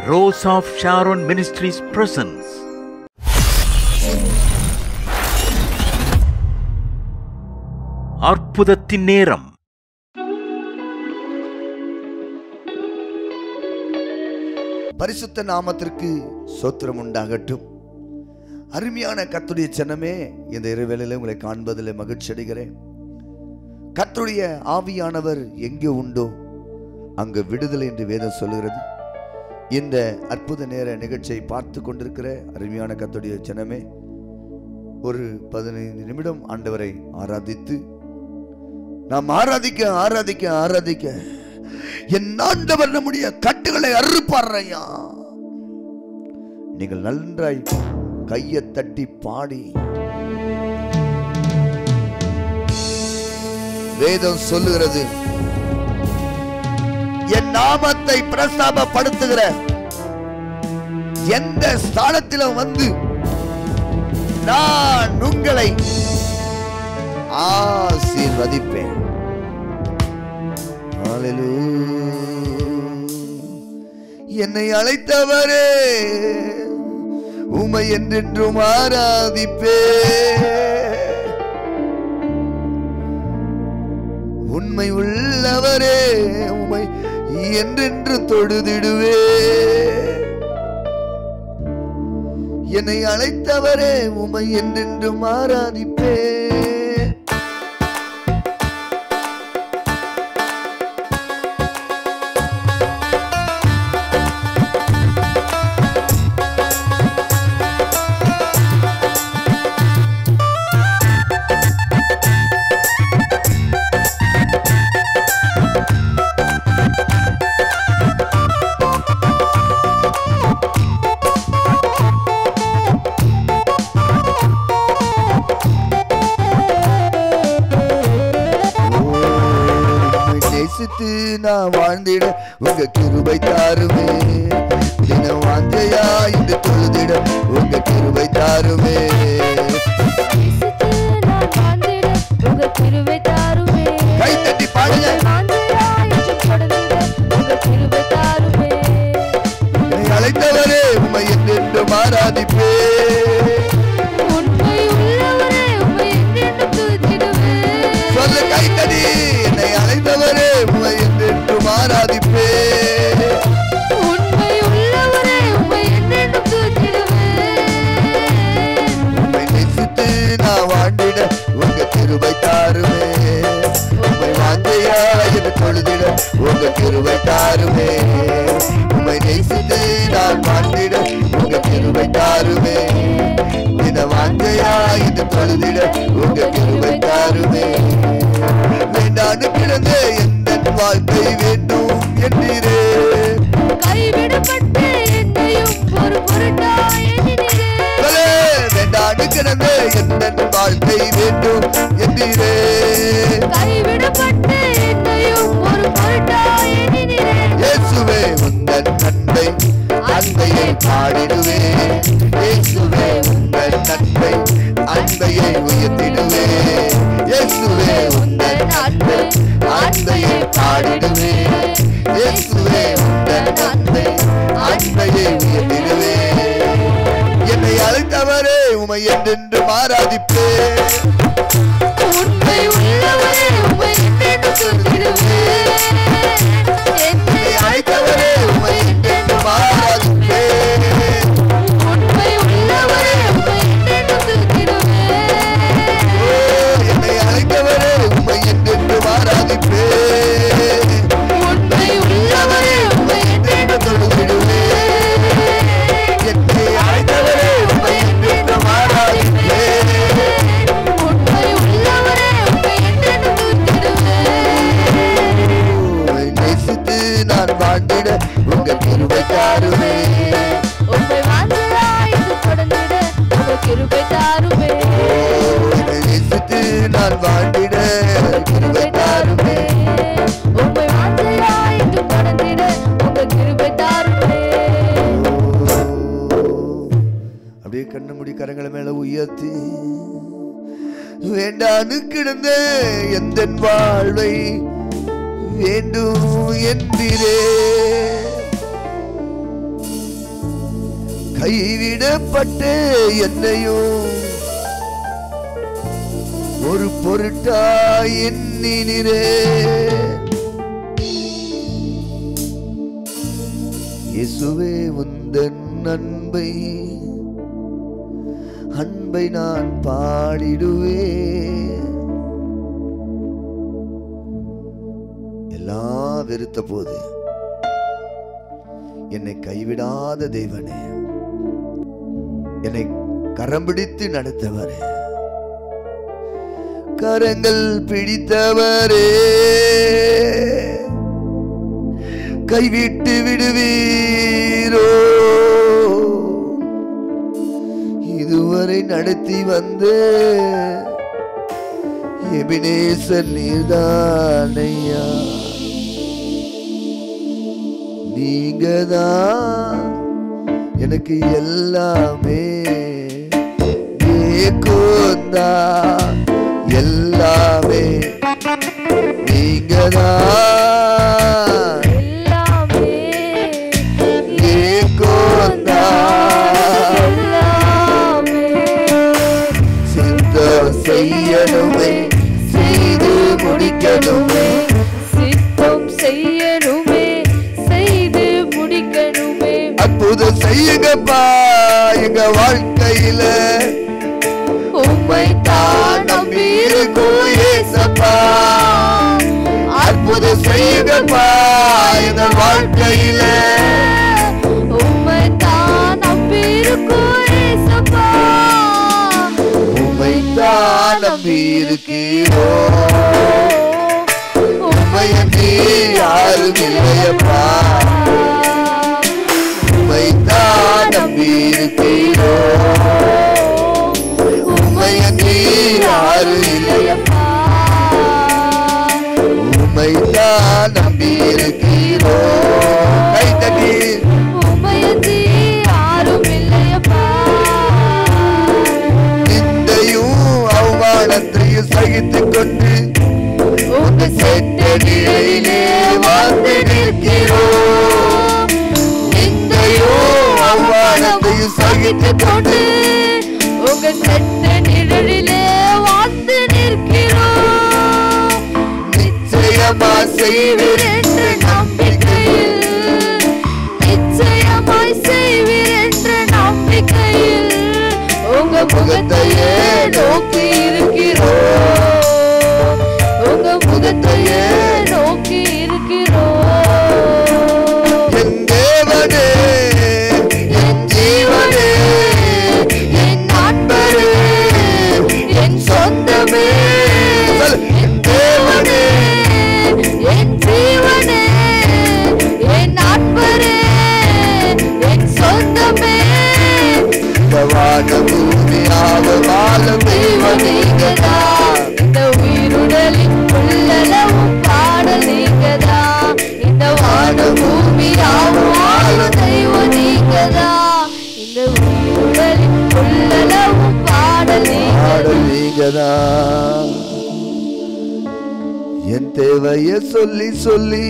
Rose of Sharon Ministries presents அற்புதத்தின் நேரம் பரிசுத்த நாமத்திற்கு சோத்திரம் உண்டாகட்டும் அருமையான கத்துடைய சின்னமே இந்த இரவேளையில உங்களை காண்பதில் மகிழ்ச்சி அடைகிறேன் கர்த்தருடைய ஆவியானவர் எங்கே உண்டோ அங்கு விடுதலை என்று வேதம் சொல்லுகிறது இந்த அற்புத நேர நிகழ்ச்சியை பார்த்து கொண்டிருக்கிற அருமையான கத்துடைய சின்னமே ஒரு பதினைந்து நிமிடம் ஆண்டவரை ஆராதித்து நாம் ஆராதிக்க ஆராதிக்க ஆராதிக்க என் ஆண்டவர் நம்முடைய கட்டுகளை அறுப்பாரையா நீங்கள் நன்றாய் கையை தட்டி பாடி வேதம் சொல்லுகிறது என் நாமத்தை பிரஸ்தாபப்படுத்துகிற எந்த ஸ்தானத்திலும் வந்து நான் உங்களை ஆசீர்வதிப்பேன் என்னை அழைத்தவரே உமை என்றென்றும் ஆராதிப்பே உண்மை உள்ளவரே உமை என்றென்று தொழுதிடுவே என்னை அழைத்தவரே உமை என்றென்றும் ஆராதிப்பே உம்மை நேசித்து நான் வாழ்ந்திட உங்க கிருபை தாருமே தின வாஞ்சையா இந்த தொழுதிட உங்க கிருபை தாருமே நேசித்து நான் வாழ்ந்திட உங்க கிருபை தாருமே. கை தட்டி பாடுங்க வாஞ்சையா என்று தொடர்ந்திட உங்க கிருபை தாருமே. என்னை அழைத்தவரே உம்மை என்றென்றும் ஆராதிப்பே உண்மை உள்ளவரே, உம்மை என்றென்றும் துதித்திடுவேன். சொல்ல கைத்தடி என்னை அழைத்தவரே உம்மை என்றென்றும் ஆராதிப்பே உண்மை உள்ளவரே, உம்மை என்றென்றும் துதித்திடுவேன். உம்மை நேசித்து நான் வாழ்ந்திட உங்க கிருபை தாருமே உம்மை வாஞ்சையா என்று தொழுதிட உங்க கிருபை தாருமே உம்மை நேசித்து நான் வாழ்ந்திட உங்க கிருபை தாருமே இந்த வாஞ்சையா என்று தொழுதிட உங்க கிருபை தாருமே வேண்டான்னு கிடந்த எந்த வாழ்க்கை வேண்டும் என்றீரே கைவிடப்பட்ட என்னையும் ஒரு பொருட்டாய் எண்ணினீரே. சொல்லே, வேண்டான்னு கிடந்த எந்த வாழ்க்கை வேண்டும் என்றீரே கைவிடப்பட்ட என்னையும் ஒரு பொருட்டாய் எண்ணினீரே. இயேசுவே உந்தன் நன்மை அன்பையை பாடிடுவே இயேசுவே உந்தன் நன்மை அன்பையை உயர்த்திடுவே இயேசுவே உந்தன் நன்மை அன்பையை பாடிடுவே இயேசுவே உந்தன் நன்மை அன்பையை உயர்த்திடுவே என்னை அழைத்தவரே உமை என்றென்று ஆராதிப்பே உண்மை உள்ளவரே உம்மை என்றென்றும் துதித்திடுவேன். என்னை என்னை அழைத்தவரே உமை என்றென்று ஆராதிப்பே உண்மை உள்ளவரே உம்மை என்றென்றும் துதித்திடுவேன். ஓ, என்னை அழைத்தவரே உமை என்றென்று ஆராதிப்பே உண்மை உள்ளவரே உம்மை என்றென்றும் தொழுதிடுவேன் என்னை அழைத்தவரே உமை என்றென்று ஆராதிப்பே உண்மை உள்ளவரே உம்மை என்றென்றும் துதித்திடுவேன். உம்மை நேசித்து நான் வாழ்ந்திட உங்க கிருபை தாருமே உம்மை வாஞ்சையாய் என்று தொடர்ந்திட உங்க கிருபை தாருமே. உம்மை நேசித்து நான் வாழ்ந்திட கிருபை தாருமே உம்மை வாஞ்சையாய் என்று தொடர்ந்திட உங்க கிருபை தாருமே. அப்படியே கண்ணு முடி கரங்களை மேல உயர்த்தி வேண்டான்னு கிடந்த எந்த வாழ்வை வேண்டும் என்றிரே கைவிடப்பட்ட என்னையும் ஒரு பொருட்டாய் எண்ணினரே இயேசுவே உந்தன் அன்பை அன்பை நான் பாடிடுவே எல்லாம் வெறுத்த போது என்னை கைவிடாத தேவனே என்னை கரம் பிடித்து நடத்தவரே கரங்கள் பிடித்தவரே கைவிட்டு விடுவீரோ இதுவரை நடத்தி வந்த எபினேசன் நீர்தானையா நீங்கதான் எனக்கு எல்லாமே ஏகோந்தா எல்லாமே நீங்கதான் எல்லாமே ஏகோந்தா எல்லாமே சித்தம் செய்யணுமே செய்து முடிக்கணுமே சித்தம் செய்யணுமே செய்து முடிக்கணுமே அற்புதம் செய்யுங்கப்பா எங்க வாழ்க்கையில உம்மை தான் நம்பி இருக்கும் ஏசப்பா அற்புதம் செய்யுங்கப்பா எங்க வாழ்க்கையில உம்மை தான் நம்பி இருக்கோம் ஏசப்பா உம்மை தான் நம்பி இருக்கீரோ உம்மை அன்றி யாரும் இல்லையப்பா உம்மை தான் நம்பி இருக்கீரோ உம்மை அன்றி யாரும் இல்லையப்பா உம்மை தான் நம்பி இருக்கீரோ கை தட்டி உம்மையன்றி யாரும் இல்லையப்பா நிந்தையும் அவமானத்தையும் சகித்துக் கொண்டு உங்க செத்த நிழலிலே வாழ்ந்து நிற்கிறோம் நிந்தையும் அவமானத்தையும் சகித்துக் கொண்டு உங்க செத்த நிழலிலே வாழ்ந்து நிற்கிறோம் நிச்சயமா செய்வீர் என்று நம்பிக்கையில் நிச்சயமாய் செய்வீர் என்ற நம்பிக்கையில் உங்க முகத்தையே நோக்கி இருக்கிறோம் உங்க முகத்தையே நோக்கி இருக்கிறோம் என் தேவனே என் ஜீவனே என் நண்பரே என் சொந்தமே சொல். என் தேவனே என் ஜீவனே என் நண்பரே என் சொந்தமே இந்த வான பூமியாவ வாழ தெய்வ நீங்கதா இந்த உயிருடலின் உள்ளளவும் பாடல் நீங்கதா இந்த வான பூமியாவும் வாழும் தெய்வம் நீங்கதா இந்த உயிருடலின் உள்ளளவும் பாடல் நீங்கதா பாடல் நீங்கதா என் தேவைய சொல்லி சொல்லி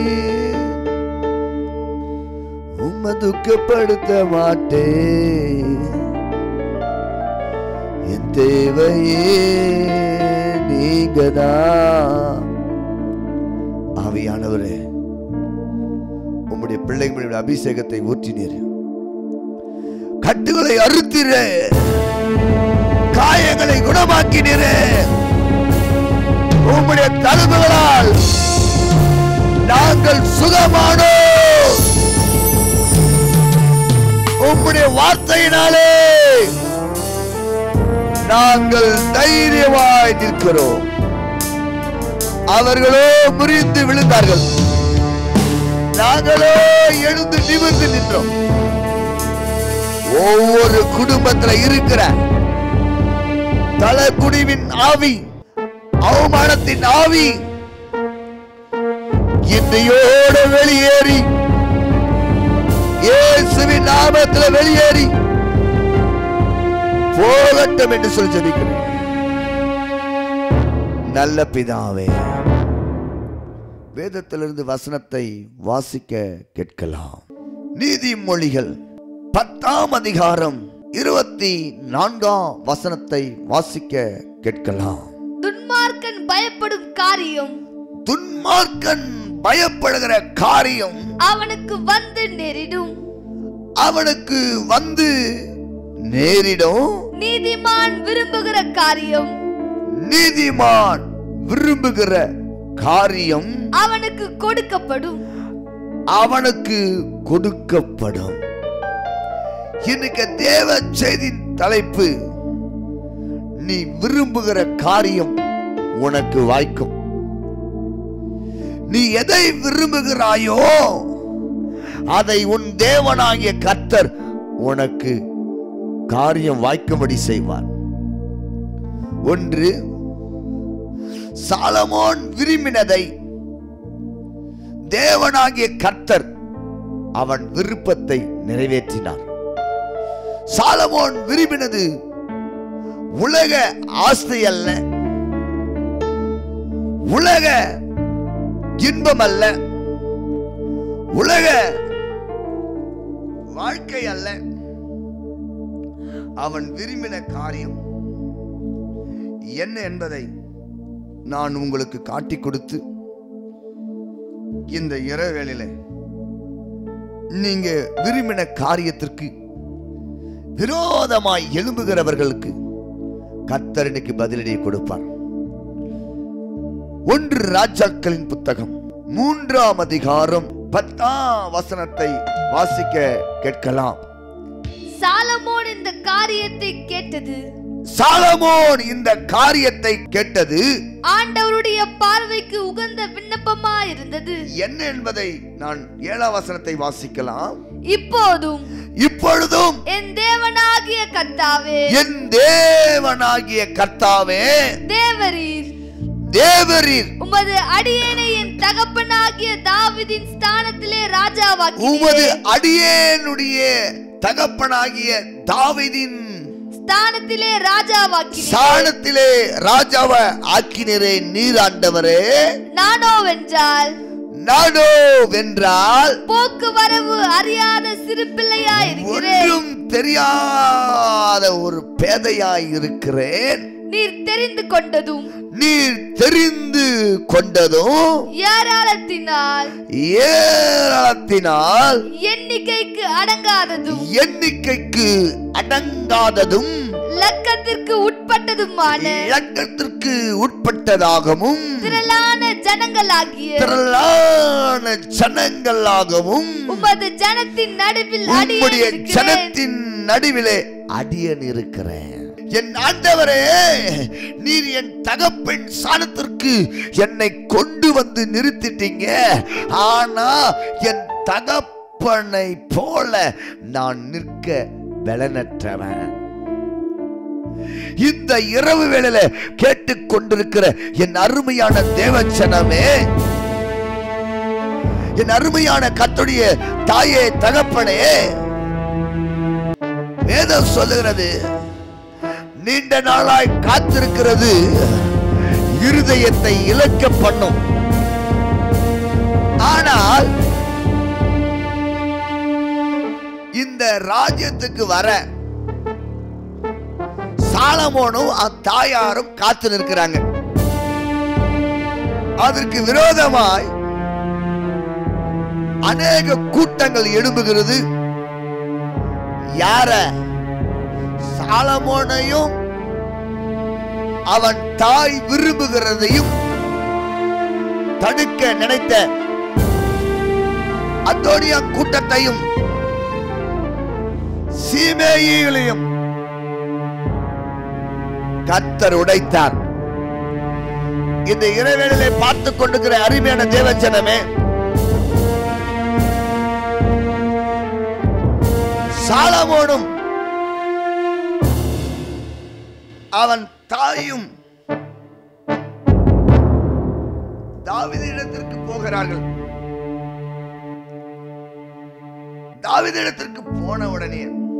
உம்மை துக்கப்படுத்த மாட்டேன் என் தேவையே நீங்கதா ஆவியானவரே உம்முடைய பிள்ளைகளுடைய அபிஷேகத்தை ஊற்றினீர் கட்டுகளை அறுத்தீரே காயங்களை குணமாக்கினீரே உம்முடைய தழும்புகளால் நாங்கள் சுகமானோம் உம்முடைய வார்த்தையினாலே நாங்கள் தைரியமாய் நிற்கிறோம் அவர்களோ முறிந்து விழுந்தார்கள் நாங்களோ எழுந்து நிமிர்ந்து நின்றோம் ஒவ்வொரு குடும்பத்துல இருக்கிற தலக்குடிவின் ஆவி அவமானத்தின் ஆவி இன்றையோடு வெளியேறி இயேசுவின் நாமத்துல வெளியேறி போகட்டும் என்று சொல்லி ஜெபிக்கிறேன் நல்ல பிதாவே வேதத்திலிருந்து வசனத்தை வாசிக்க கேட்கலாம் நீதிமொழிகள் பத்தாம் அதிகாரம் இருபத்தி நான்காம் வசனத்தை வாசிக்க கேட்கலாம் துன்மார்க்கன் பயப்படும் காரியம் துன்மார்க்கன் பயப்படுகிற காரியம் அவனுக்கு வந்து நேரிடும் அவனுக்கு வந்து நேரிடும் நீதிமான் விரும்புகிற காரியம் நீதிமான் விரும்புகிற காரியம் அவனுக்கு கொடுக்கப்படும் அவனுக்கு கொடுக்கப்படும் இன்னைக்கு தேவ செய்தியின் தலைப்பு நீ விரும்புகிற காரியம் உனக்கு வாய்க்கும் நீ எதை விரும்புகிறாயோ அதை உன் தேவனாகிய கர்த்தர் உனக்கு காரியம் வாய்க்கும்படி செய்வார் ஒன்று சாலமோன் விரும்பினதை தேவனாகிய கர்த்தர் அவன் விருப்பத்தை நிறைவேற்றினார் சாலமோன் விரும்பினது உலக ஆஸ்தி அல்ல உலக இன்பம் அல்ல உலக வாழ்க்கை அல்ல அவன் விரும்பின காரியம் என்ன என்பதை நான் உங்களுக்கு காட்டிக் கொடுத்து இந்த இரவேளையில நீங்க விரும்பின காரியத்திற்கு விரோதமாய் எழும்புகிறவர்களுக்கு கர்த்தர் இன்னைக்கு பதிலடியை கொடுப்பார் ஒன்று ராஜாக்களின் புத்தகம் மூன்றாம் அதிகாரம் பத்தாம் வசனத்தை வாசிக்க கேட்கலாம் சாலமோன் இந்த காரியத்தை கேட்டது சாலமோன் இந்த காரியத்தை கேட்டது ஆண்டவருடைய பார்வைக்கு உகந்த விண்ணப்பமா இருந்தது என்ன என்பதை நான் ஏழாம் வசனத்தை வாசிக்கலாம் இப்போதும் இப்பொழுதும் என் தேவனாகிய கர்த்தாவே என் தேவனாகிய கர்த்தாவே தேவரீர் தேவரீர் உமது அடியேனை என் தகப்பனாகிய தாவீதின் ஸ்தானத்திலே உமது ராஜாவாக்கி அடியேனுடைய தகப்பனாகிய தாவீதின் ஸ்தானத்திலே ராஜாவாக்கி சாணத்திலே ராஜாவ ஆக்கினரே நீர் ஆண்டவரே நானோ வென்றால் நானோ வென்றால் போக்குவரவு அறியாத சிறு பிள்ளையா இருக்கிறேன் ஒன்றும் தெரியாத ஒரு பேதையாய் இருக்கிறேன் நீர் தெரிந்து கொண்டதும் நீர் தெரிந்து கொண்டதும் ஏராளத்தினால் ஏராளத்தினால் எண்ணிக்கைக்கு அடங்காததும் எண்ணிக்கைக்கு அடங்காததும் லக்கத்திற்கு உட்பட்டதுமான இலக்கத்திற்கு உட்பட்டதாகவும் திரளான ஜனங்களாகிய திரளான ஜனங்களாகவும் உமது ஜனத்தின் நடுவில் உம்முடைய அடியேன் இருக்கிறேன். ஜனத்தின் நடுவிலே அடியன் இருக்கிறேன் என் ஆண்டவரே நீர் என் தகப்பன் சாணத்திற்கு என்னை கொண்டு வந்து நிறுத்திட்டீங்க ஆனா என் தகப்பனை போல நான் நிற்க பலனற்றவன் இந்த இரவு வேளையில கேட்டுக்கொண்டிருக்கிற என் அருமையான தேவச்சனமே என் அருமையான கத்துடைய தாயே தகப்பனே வேதம் சொல்லுகிறது நீண்ட நாளாய் காத்திருக்கிறது இருதயத்தை இழக்க பண்ணும் ஆனால் இந்த ராஜ்யத்துக்கு வர சாலமோனும் அந் தாயாரும் காத்து நிற்கிறாங்க அதற்கு விரோதமாய் அநேக கூட்டங்கள் எழும்புகிறது யார சாலமோனையும் அவன் தாய் விரும்புகிறதையும் தடுக்க நினைத்த அத்தோனியா கூட்டத்தையும் சீமேயிகளையும் கத்தர் உடைத்தார் இந்த இறைவேளையிலே பார்த்து கொண்டிருக்கிற அருமையான தேவச்சனமே சாலமோனும் அவன் தாயும் தாவிதிடத்திற்கு போகிறார்கள் தாவிதிடத்திற்கு போன உடனே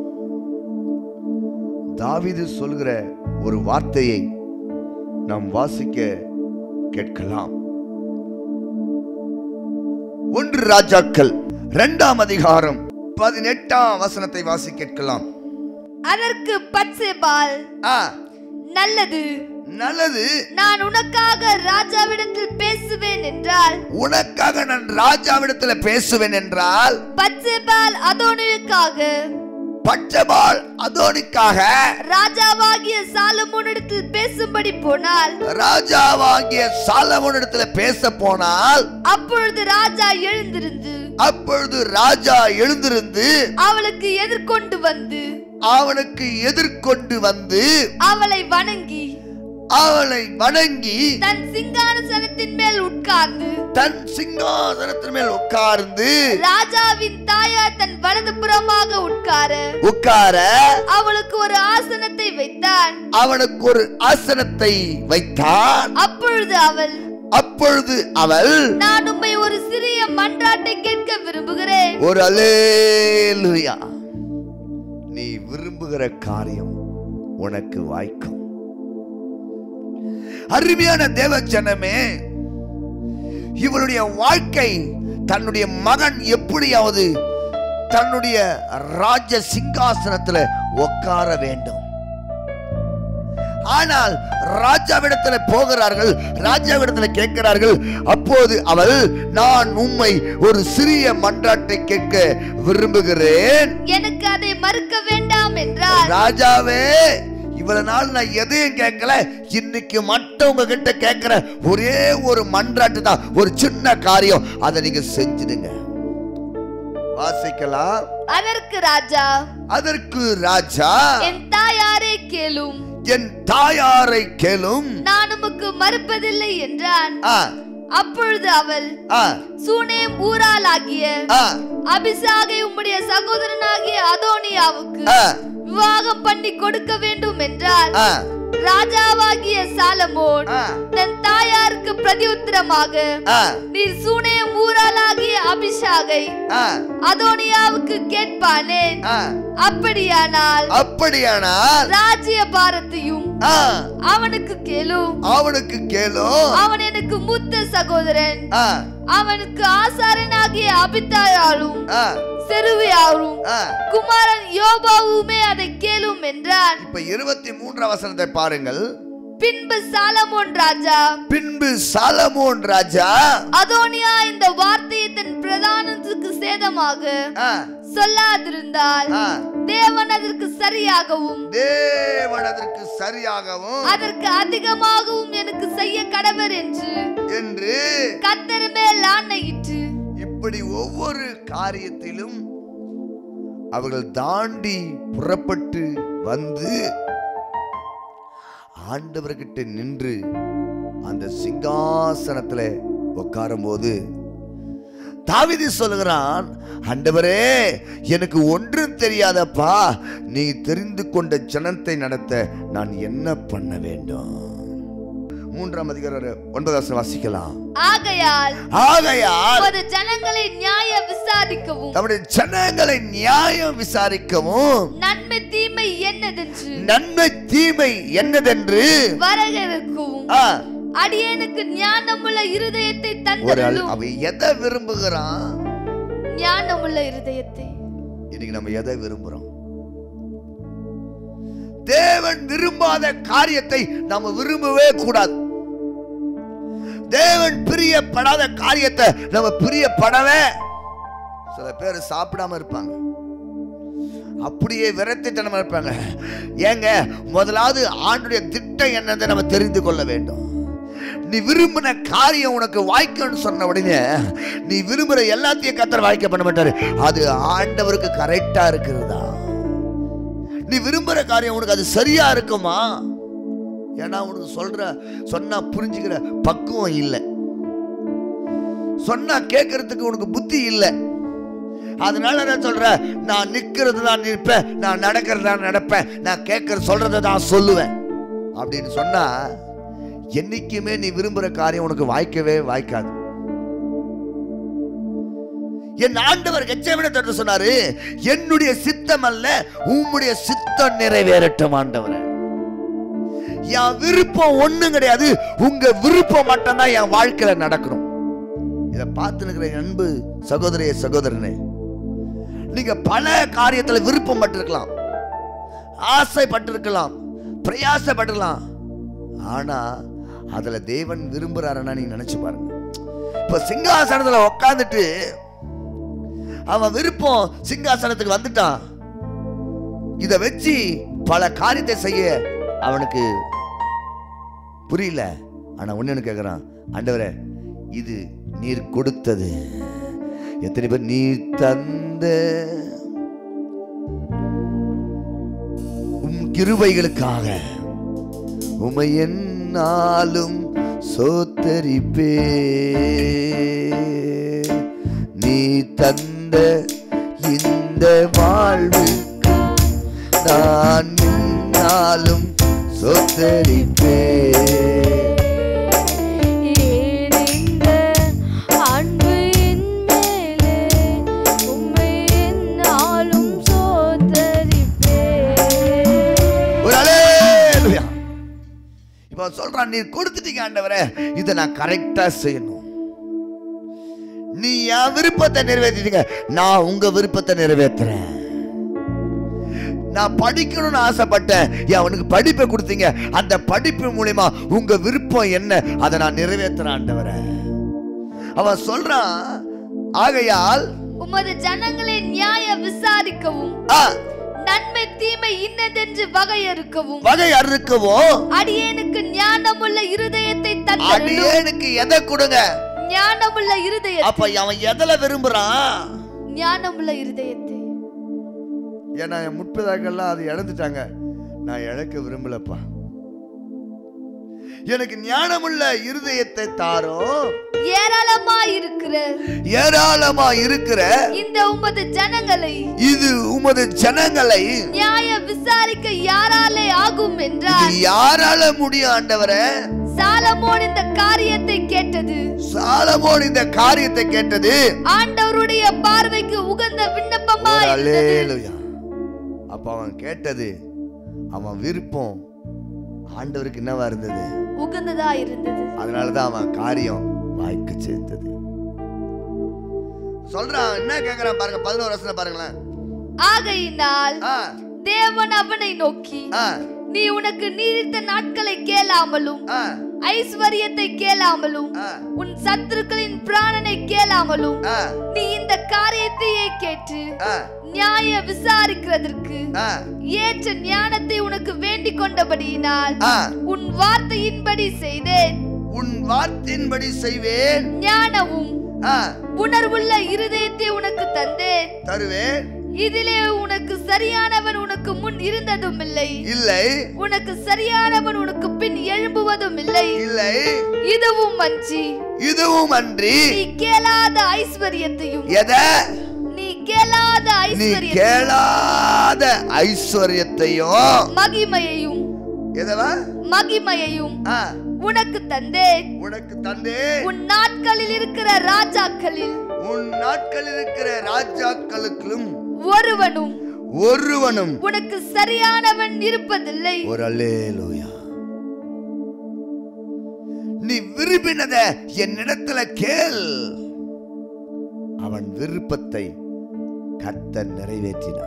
தாவீது சொல்கிற ஒரு வார்த்தையை நாம் வாசிக்க கேட்கலாம் ஒன்று ராஜாக்கள் இரண்டாம் அதிகாரம் பதினெட்டாம் வசனத்தை வாசி கேட்கலாம் அதற்கு பத்சேபால் ஆ நல்லது நல்லது நான் உனக்காக ராஜாவிடத்தில் பேசுவேன் என்றால் உனக்காக நான் ராஜாவிடத்துல பேசுவேன் என்றால் பத்சேபால் அதோனுக்காக பச்சபால் அதோனிக்காக ராஜாவாகிய சாலமோனிடத்தில் பேசும்படி போனால் ராஜாவாகிய சாலமோனிடத்துல பேச போனால் அப்பொழுது ராஜா எழுந்திருந்து அப்பொழுது ராஜா எழுந்திருந்து அவளுக்கு எதிர்கொண்டு வந்து அவனுக்கு எதிர்கொண்டு வந்து அவளை வணங்கி அவளை வணங்கி தன் சிங்காசனத்தின் மேல் உட்கார்ந்து தன் சிங்காசனத்தின் மேல் உட்கார்ந்து ராஜாவின் தாயார் தன் வலது புறமாக உட்கார உட்கார அவளுக்கு ஒரு ஆசனத்தை வைத்தான் அவனுக்கு ஒரு ஆசனத்தை வைத்தான் அப்பொழுது அவள் அப்பொழுது அவள் நான் உம்மை ஒரு சிறிய மன்றாட்டை கேட்க விரும்புகிறேன் ஒரு அலேலுயா நீ விரும்புகிற காரியம் உனக்கு வாய்க்கும் அருமையான தேவ ஜனமே இவளுடைய வாழ்க்கை தன்னுடைய மகன் எப்படியாவது தன்னுடைய ராஜ சிங்காசனத்துல உட்கார வேண்டும் ஆனால் ராஜாவிடத்துல போகிறார்கள் ராஜாவிடத்துல கேட்கிறார்கள் அப்போது அவள் நான் உம்மை ஒரு சிறிய மன்றாட்டை கேட்க விரும்புகிறேன் எனக்கு அதை மறுக்க வேண்டாம் என்றார் ராஜாவே இவ்வளவு நாள் நான் எதையும் கேட்கல இன்னைக்கு மட்டும் உங்ககிட்ட கேட்கிற ஒரே ஒரு மன்றாட்டு தான் ஒரு சின்ன காரியம் அதை நீங்க செஞ்சிடுங்க வாசிக்கலாம் அதற்கு ராஜா அதற்கு ராஜா என் தாயாரே கேளும் என் தாயாரை கேளும் நான் உமக்கு மறுப்பதில்லை என்றான் ஆ, அப்பொழுது அவள் ஆ, சூனேம் ஊராளாகிய ஆ, அபிசாகை உம்முடைய சகோதரனாகிய அதோனியாவுக்கு ஆ, விவாகம் பண்ணி கொடுக்க வேண்டும் என்றார் ஆ, ராஜாவாகிய சாலமோன் ஆ, தன் தாயாருக்கு பிரதியுத்தரமாக ஆ, நீர் சூனேம் ஊராளாகிய அபிஷாகை ஆ, அதோனியாவுக்கு கேட்பானேன் ஆ. அப்படியானால் அப்படியானால் ராஜ்ய பாரத்தையும் ஆ, அவனுக்கு கேளும் அவனுக்கு கேளும் அவன் எனக்கு மூத்த சகோதரன் ஆ, அவனுக்கு ஆசாரனாகிய அபித்தாயாலும் ஆ, செருவியாரும் ஆ. குமாரன் யோபாவுமே அதை கேளும் என்றான் இப்ப இருபத்தி மூன்றாம் வசனத்தை பாருங்கள் பின்பு சாலமோன் ராஜா பின்பு சாலமோன் ராஜா அதோனியா இந்த வார்த்தையை தன் பிரதானத்துக்கு சேதமாக ஆ, சொல்லாதிருந்தால் ஆ, தேவன் அதற்கு சரியாகவும் தேவன் அதற்கு சரியாகவும் அதற்கு அதிகமாகவும் எனக்கு செய்ய கடவர் என்று என்று கத்தர் மேல் ஆணையிட்டு இப்படி ஒவ்வொரு காரியத்திலும் அவர்கள் தாண்டி புறப்பட்டு வந்து ஆண்டவர்கிட்ட நின்று அந்த சிங்காசனத்துல உட்காரும்போது தாவீது சொல்லுகிறான் ஆண்டவரே எனக்கு ஒன்றும் தெரியாதப்பா நீ தெரிந்து கொண்ட ஜனத்தை நடத்த நான் என்ன பண்ண வேண்டும் மூன்றாம் அதிகாரம் ஒன்பதாம் வாசிக்கலாம் ஆகையால் ஆகையால் உமது ஜனங்களை நியாய விசாரிக்கவும் நம்முடைய ஜனங்களை நியாயம் விசாரிக்கவும் நன்மை தீமை என்னதென்று நன்மை தீமை என்னதென்று வரவிருக்கவும் ஆ, அடியேனுக்கு ஞானமுள்ள இருதயத்தை ஒரு ஆள் தந்தருளும் அவன் எதை விரும்புகிறான் ஞானமுள்ள இருதயத்தை இன்னைக்கு நம்ம எதை விரும்புறோம் தேவன் விரும்பாத காரியத்தை நம்ம விரும்பவே கூடாது தேவன் பிரியப்படாத காரியத்தை நம்ம பிரியப்படவே சில பேர் சாப்பிடாம இருப்பாங்க அப்படியே விரத்தித்தனமா இருப்பாங்க ஏங்க முதலாவது ஆண்டுடைய திட்டம் என்னதை நம்ம தெரிந்து கொள்ள வேண்டும் நீ விரும்பின காரியம் உனக்கு வாய்க்கணும்னு சொன்ன உடனே நீ விரும்புற எல்லாத்தையும் கத்தர் வாய்க்க பண்ண மாட்டாரு அது ஆண்டவருக்கு கரெக்டா இருக்கிறதா நீ விரும்புற காரியம் உனக்கு அது சரியா இருக்குமா ஏன்னா உனக்கு சொல்ற சொன்னா புரிஞ்சுக்கிற பக்குவம் இல்லை சொன்னா கேட்கறதுக்கு உனக்கு புத்தி இல்லை அதனால நான் சொல்றேன் நான் நிக்கிறது தான் நிற்பேன் நான் நடக்கிறது தான் நடப்பேன் நான் கேட்கற சொல்றதை தான் சொல்லுவேன் அப்படின்னு சொன்னா என்னைக்குமே நீ விரும்புற காரியம் உனக்கு வாய்க்கவே வாய்க்காது என் ஆண்டவர் கச்சேவிட தட்டு சொன்னாரு என்னுடைய சித்தம் அல்ல உம்முடைய சித்தம் நிறைவேறட்டும் ஆண்டவர் என் விருப்பம் ஒண்ணும் கிடையாது உங்க விருப்பம் மட்டும்தான் என் வாழ்க்கையில நடக்கணும் இதை பார்த்து இருக்கிற என் அன்பு சகோதரிய சகோதரனே நீங்க பல காரியத்துல விருப்பம் பட்டிருக்கலாம் ஆசைப்பட்டிருக்கலாம் பிரயாசப்பட்டிருக்கலாம் ஆனா அதுல தேவன் விரும்புறாருன்னா நீங்க நினைச்சு பாருங்க இப்ப சிங்காசனத்துல உட்காந்துட்டு அவன் விருப்பம் சிங்காசனத்துக்கு வந்துட்டான் இத வச்சு பல காரியத்தை செய்ய அவனுக்கு புரியல ஆனா ஒண்ணு கேக்குறான் ஆண்டவரே இது நீர் கொடுத்தது எத்தனை பேர் நீர் தந்த உம் கிருபைகளுக்காக உமை என்னாலும் சோத்தரிப்பே நீ தந்த இந்த வாழ்வுக்கு நான் என்னாலும் சோத்தரிப்பே ஏன் இந்த அன்பு என் மேலே உம்மை என்னாலும் சோதரிப்பேன் ஒரு அல்லேலூயா இப்போ சொல்றான் நீர் கொடுத்துட்டீங்க ஆண்டவரே இதை நான் கரெக்டா செய்யணும் நீ என் விருப்பத்தை நிறைவேற்றிட்டீங்க நான் உங்க விருப்பத்தை நிறைவேற்றுறேன் நான் படிக்கணும்னு ஆசைப்பட்டேன் ஏன் அவனுக்கு படிப்பை கொடுத்தீங்க அந்த படிப்பு மூலியமா உங்க விருப்பம் என்ன அதை நான் நிறைவேற்றுறேன் ஆண்டவரே அவன் சொல்றான் ஆகையால் உமது ஜனங்களை நியாய விசாரிக்கவும் ஆ, நன்மை தீமை இன்னதென்று வகையறுக்கவும் வகை அறுக்கவோ அடியேனுக்கு ஞானமுள்ள இருதயத்தை தந்தருளும் அடியேனுக்கு எதை கொடுங்க ஞானமுள்ள இருதயத்தை அப்ப அவன் எதுல விரும்புறான் ஞானமுள்ள இருதயத்தை ஏன்னா என் முற்பதாக்கள்லாம் அது இழந்துட்டாங்க நான் இழக்க விரும்பலப்பா எனக்கு ஞானமுள்ள இருதயத்தை தாரும் ஏராளமாய் இருக்கிற ஏராளமா இருக்கிற இந்த உமது ஜனங்களை இது உமது ஜனங்களை நியாய விசாரிக்க யாராலே ஆகும் இது என்றார் யாரால முடியும் ஆண்டவரே சாலமோன் இந்த காரியத்தை கேட்டது சாலமோன் இந்த காரியத்தை கேட்டது ஆண்டவருடைய பார்வைக்கு உகந்த விண்ணப்பமா ஒரு இருந்தது அல்லேலூயா. அப்ப அவன் கேட்டது அவன் விருப்பம் ஆண்டவருக்கு என்னவா இருந்தது உகந்ததா இருந்தது அதனாலதான் அவன் காரியம் வாய்க்கு சேர்ந்தது சொல்றான் என்ன கேக்குறான் பாருங்க பதினோரு வருஷம் பாருங்களேன் ஆகையினால் ஆ, தேவன் அவனை நோக்கி ஆ, நீ உனக்கு நீடித்த நாட்களை கேளாமலும் ஆ, ஐஸ்வர்யத்தை கேளாமலும் ஆ, உன் சத்துருக்களின் பிராணனை கேளாமலும் ஆ, நீ இந்த காரியத்தையே கேட்டு ஆ, நியாய விசாரிக்கிறதற்கு ஆ, ஏற்ற ஞானத்தை உனக்கு வேண்டிக் கொண்டபடியினால் ஆ. உன் வார்த்தையின்படி செய்தேன் உன் வார்த்தையின்படி செய்வேன் ஞானமும் ஆ, உணர்வுள்ள இருதயத்தை உனக்கு தந்தேன் தருவேன் இதிலே உனக்கு சரியானவன் உனக்கு முன் இருந்ததும் இல்லை இல்லை உனக்கு சரியானவன் உனக்கு பின் எழும்புவதும் இல்லை இல்லை இதுவும் அஞ்சி இதுவும் அன்றி நீ கேளாத ஐஸ்வர்யத்தையும் எதை நீ கேளாத நீ ஐஸ்வர்யத்தையும் கேளாத ஐஸ்வர்யத்தையும் மகிமையையும் எதவா மகிமையையும் ஆ, உனக்கு தந்தேன் உனக்கு தந்தே உன் நாட்களில் இருக்கிற ராஜாக்களில் உன் நாட்களில் இருக்கிற ராஜாக்களுக்கும் ஒருவனும் ஒருவனும் உனக்கு சரியானவன் இருப்பதில்லை ஒரு அல்லேலூயா நீ விரும்பினத என்னிடத்துல கேள் அவன் விருப்பத்தை கர்த்தர் நிறைவேற்றினார்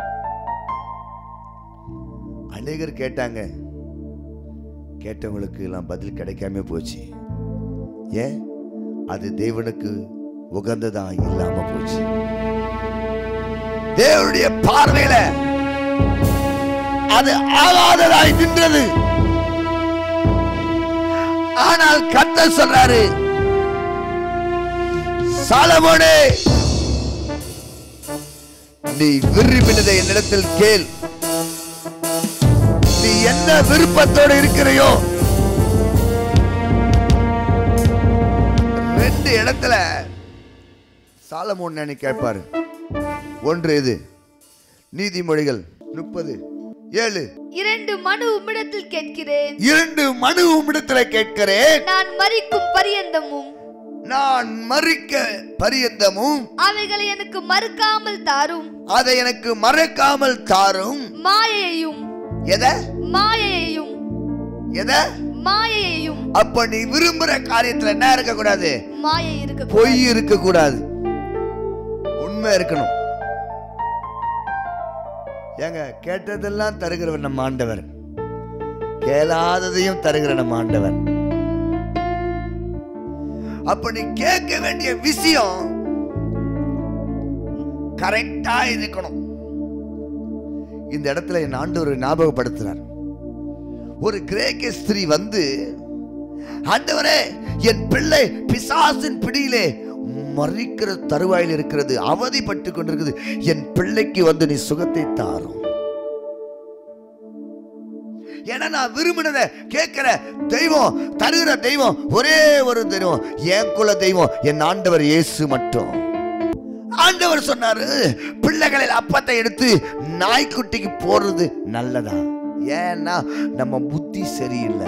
அநேகர் கேட்டாங்க கேட்டவங்களுக்கு எல்லாம் பதில் கிடைக்காம போச்சு ஏன் அது தேவனுக்கு உகந்ததா இல்லாம போச்சு தேவனுடைய பார்வையில அது ஆகாததாய் நின்றது ஆனால் கர்த்தர் சொல்றாரு சாலமோனே நீ விரும்பினதை என்னிடத்தில் கேள் நீ என்ன விருப்பத்தோடு இருக்கிறையோ ரெண்டு இடத்துல சாலமோன் நினை கேட்பாரு ஒன்று இது நீதிமொழிகள் முப்பது ஏழு இரண்டு மனு உம்மிடத்தில் கேட்கிறேன் இரண்டு மனு உம்மிடத்துல கேட்கிறேன் நான் மறிக்கும் பரியந்தமும் நான் மறிக்க பரியந்தமும் அவைகளை எனக்கு மறுக்காமல் தாரும் அதை எனக்கு மறைக்காமல் தாரும் மாயையையும் எத மாயையையும் எத மாயையையும் அப்ப நீ விரும்புற காரியத்துல என்ன இருக்க கூடாது மாயை இருக்க பொய் இருக்க கூடாது உண்மை இருக்கணும் ஏங்க கேட்டதெல்லாம் தருகிறவர் நம்ம ஆண்டவர் கேளாததையும் தருகிற நம்ம ஆண்டவர் அப்ப நீ கேட்க வேண்டிய விஷயம் கரெக்டா இருக்கணும் இந்த இடத்துல என் ஆண்டவர் ஞாபகப்படுத்துறார் ஒரு கிரேக்க ஸ்திரீ வந்து ஆண்டவரே என் பிள்ளை பிசாசின் பிடியிலே மறிக்கிற தருவாயில் இருக்கிறது அவதிப்பட்டு கொண்டிருக்குது என் பிள்ளைக்கு வந்து நீ சுகத்தை தாரும் ஏன்னா நான் விரும்பினதை கேட்கிற தெய்வம் தருகிற தெய்வம் ஒரே ஒரு தெய்வம் என் குல தெய்வம் என் ஆண்டவர் இயேசு மட்டும் ஆண்டவர் சொன்னாரு பிள்ளைகளில் அப்பத்தை எடுத்து நாய்க்குட்டிக்கு போடுறது நல்லதா ஏன்னா நம்ம புத்தி சரியில்லை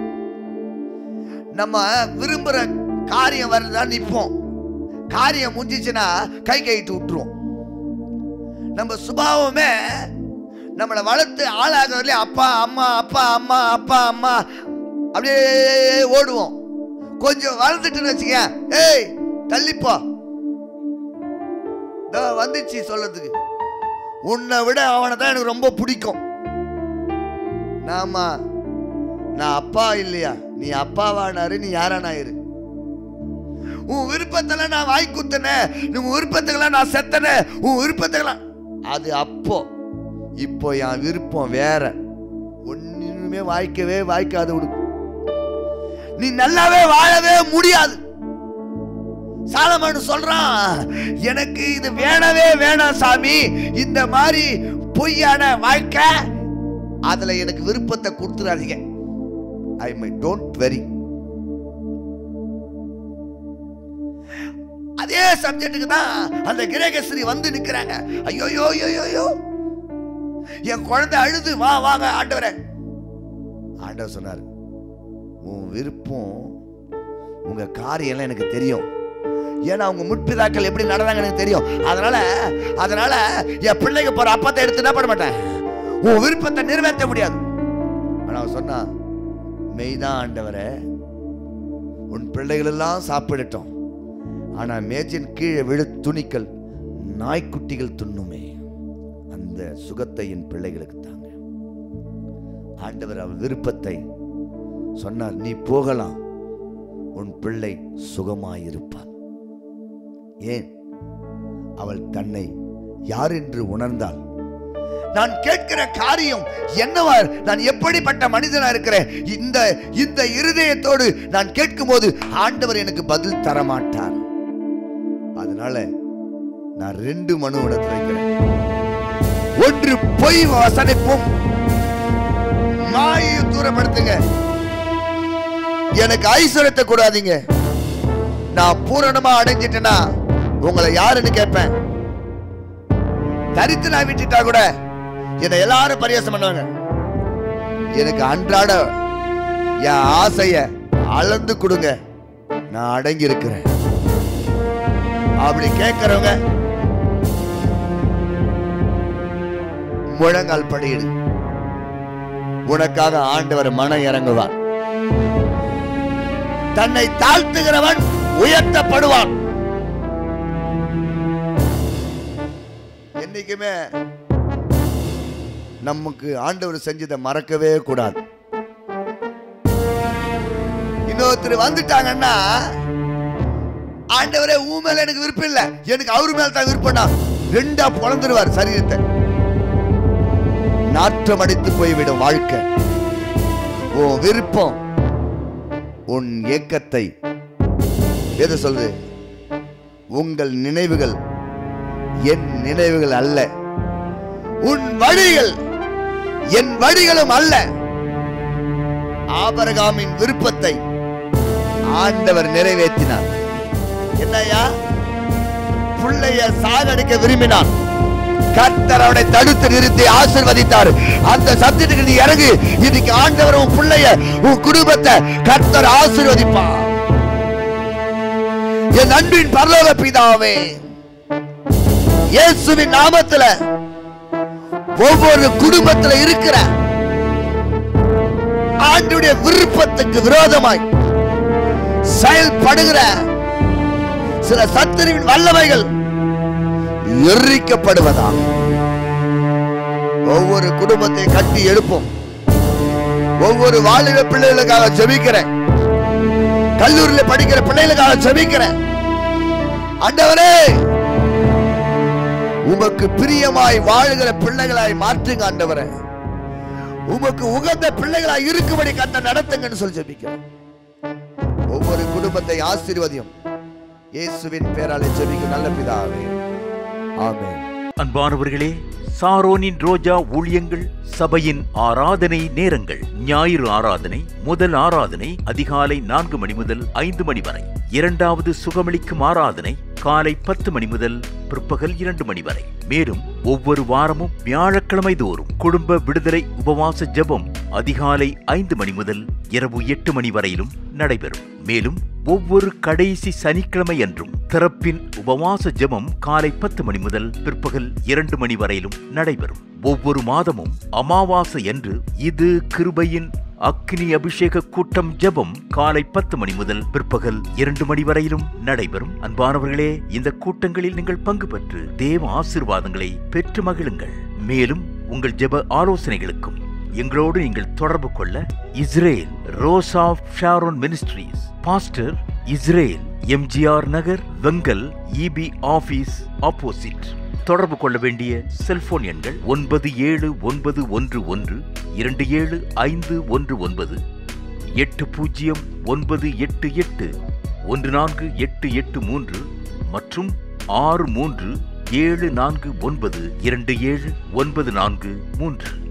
நம்ம விரும்புற காரியம் வருதா நிற்போம் காரியம் முடிஞ்சிச்சுன்னா கை கைட்டு விட்டுருவோம் நம்ம சுபாவமே நம்மளை வளர்த்து ஆளாகிறதுல அப்பா அம்மா அப்பா அம்மா அப்பா அம்மா அப்படியே ஓடுவோம் கொஞ்சம் வளர்ந்துட்டுன்னு வச்சுக்க ஏய் தள்ளிப்போ இதோ வந்துச்சு சொல்றதுக்கு உன்னை விட அவனை தான் எனக்கு ரொம்ப பிடிக்கும் நாமா நான் அப்பா இல்லையா நீ அப்பாவானாரு நீ யாரானாயிரு உன் விருப்பத்தெல்லாம் நான் வாங்கி குத்தனேன் உன் விருப்பத்துக்கெல்லாம் நான் செத்தனேன் உன் விருப்பத்துக்கெல்லாம் அது அப்போ இப்போ என் விருப்பம் வேற ஒண்ணுமே வாய்க்கவே வாய்க்காது உனக்கு நீ நல்லாவே வாழவே முடியாது சாலமன் சொல்றான் எனக்கு இது வேணவே வேணாம் சாமி இந்த மாதிரி பொய்யான வாழ்க்கை அதுல எனக்கு விருப்பத்தை கொடுத்துறாதீங்க ஐ மை டோன்ட் வெரி அதே சப்ஜெக்ட்டுக்கு தான் அந்த கிரேகஸ்ரீ வந்து நிக்கிறாங்க ஐயோ யோ யோ யோ யோ என் குழந்தை அழுது வா வாங்க ஆண்டவரே ஆண்டவர் சொன்னார் உன் விருப்பம் உங்க காரியம்லாம் எனக்கு தெரியும் ஏன்னா அவங்க முற்பிதாக்கள் எப்படி நடந்தாங்க எனக்கு தெரியும் அதனால அதனால என் பிள்ளைக்கு போற அப்பத்தை எடுத்து என்ன பண்ண மாட்டேன் உன் விருப்பத்தை நிறைவேற்ற முடியாது ஆனா அவன் சொன்னா மெய்தான் ஆண்டவரே உன் பிள்ளைகள் எல்லாம் சாப்பிடட்டும் ஆனா மேஜின் கீழே விழு துணிக்கள் நாய்க்குட்டிகள் துண்ணுமே அந்த சுகத்தை என் பிள்ளைகளுக்கு தாங்க ஆண்டவர் அவர் விருப்பத்தை சொன்னார் நீ போகலாம் உன் பிள்ளை சுகமாயிருப்பான் ஏன் அவள் தன்னை யார் என்று உணர்ந்தாள் நான் கேட்கிற காரியம் என்னவா நான் எப்படிப்பட்ட மனிதனா இருக்கிறேன் இந்த இந்த இருதயத்தோடு நான் கேட்கும்போது ஆண்டவர் எனக்கு பதில் தர மாட்டார் அதனால நான் ரெண்டு மனு இடத்துல வைக்கிறேன் ஒன்று பொய் வசனிப்பும் மாயை தூரப்படுத்துங்க எனக்கு ஐஸ்வர்யத்தை கூடாதீங்க நான் பூரணமா அடைஞ்சிட்டேனா உங்களை யாருன்னு கேட்பேன் தரித்து நான் விட்டுட்டா கூட என்னை எல்லாரும் பரியாசம் பண்ணுவாங்க எனக்கு அன்றாட என் ஆசைய அளந்து கொடுங்க நான் அடங்கி இருக்கிறேன் அப்படி கேட்கிறவங்க முழங்கால் படியிடு உனக்காக ஆண்டவர் மனம் இறங்குவார் தன்னை தாழ்த்துகிறவன் உயர்த்தப்படுவான் என்னைக்குமே நமக்கு ஆண்டவர் செஞ்சதை மறக்கவே கூடாது இன்னொருத்தர் வந்துட்டாங்கன்னா ஆண்டவரே உன் மேல எனக்கு விருப்பம் இல்ல எனக்கு அவரு மேல தான் விருப்பம்னா ரெண்டா பொழந்துருவார் சரீரத்தை நாற்றம் அடித்து போய்விடும் வாழ்க்கை உன் விருப்பம் உன் ஏக்கத்தை எது சொல்லுது உங்கள் நினைவுகள் என் நினைவுகள் அல்ல உன் வழிகள் என் வழிகளும் அல்ல ஆபரகாமின் விருப்பத்தை ஆண்டவர் நிறைவேற்றினார் என்னையா பிள்ளைய சாகடிக்க விரும்பினான் கர்த்தர் அவனை தடுத்து நிறுத்தி ஆசிர்வதித்தார் அந்த சப்ஜெக்டுக்கு நீ இறங்கு இன்னைக்கு ஆண்டவர் உன் பிள்ளைய உன் குடும்பத்தை கர்த்தர் ஆசீர்வதிப்பார் என் அன்பின் பரலோக பிதாவே இயேசுவின் நாமத்துல ஒவ்வொரு குடும்பத்துல இருக்கிற ஆண்டுடைய விருப்பத்துக்கு விரோதமாய் செயல்படுகிற சில சத்துருவின் வல்லமைகள் எரிக்கப்படுவதாக ஒவ்வொரு குடும்பத்தை கட்டி எழுப்பும் ஒவ்வொரு வாலிப பிள்ளைகளுக்காக ஜெபிக்கிறேன் கல்லூரியில படிக்கிற பிள்ளைகளுக்காக ஜெபிக்கிறேன் ஆண்டவரே உமக்கு பிரியமாய் வாழுகிற பிள்ளைகளாய் மாற்றுங்க ஆண்டவரே உமக்கு உகந்த பிள்ளைகளாய் இருக்கும்படி கத்த நடத்துங்கன்னு சொல்லி ஜெபிக்கிறேன் ஒவ்வொரு குடும்பத்தை ஆசீர்வதியும் இயேசுவின் பேராலே ஜெபிக்கும் நல்ல பிதாவே ஆமென் அன்பானவர்களே சாரோனின் ரோஜா ஊழியங்கள் சபையின் ஆராதனை நேரங்கள் ஞாயிறு ஆராதனை முதல் ஆராதனை அதிகாலை நான்கு மணி முதல் ஐந்து மணி வரை இரண்டாவது சுகமளிக்கும் ஆராதனை காலை பத்து மணி முதல் பிற்பகல் இரண்டு மணி வரை மேலும் ஒவ்வொரு வாரமும் வியாழக்கிழமை தோறும் குடும்ப விடுதலை உபவாச ஜெபம் அதிகாலை ஐந்து மணி முதல் இரவு எட்டு மணி வரையிலும் நடைபெறும் மேலும் ஒவ்வொரு கடைசி சனிக்கிழமை அன்றும் திறப்பின் உபவாச ஜெபம் காலை பத்து மணி முதல் பிற்பகல் இரண்டு மணி வரையிலும் நடைபெறும் ஒவ்வொரு மாதமும் அமாவாசை என்று இது கிருபையின் அக்னி அபிஷேக கூட்டம் ஜெபம் காலை பத்து மணி முதல் பிற்பகல் இரண்டு மணி வரையிலும் நடைபெறும் அன்பானவர்களே இந்த கூட்டங்களில் நீங்கள் பங்கு பெற்று தேவ ஆசீர்வாதங்களை பெற்று மகிழுங்கள் மேலும் உங்கள் ஜெப ஆலோசனைகளுக்கும் எங்களோடு நீங்கள் தொடர்பு கொள்ள Israel rose of Sharon ministries pastor Israel MGR Nagar Vengal EB office opposite தொடர்பு கொள்ள வேண்டிய செல்போன் எண்கள் ஒன்பது ஏழு ஒன்பது ஒன்று ஒன்று இரண்டு ஏழு ஐந்து ஒன்று ஒன்பது எட்டு பூஜ்ஜியம் ஒன்பது எட்டு எட்டு ஒன்று நான்கு எட்டு எட்டு மூன்று மற்றும் ஆறு மூன்று ஏழு நான்கு ஒன்பது இரண்டு ஏழு ஒன்பது நான்கு மூன்று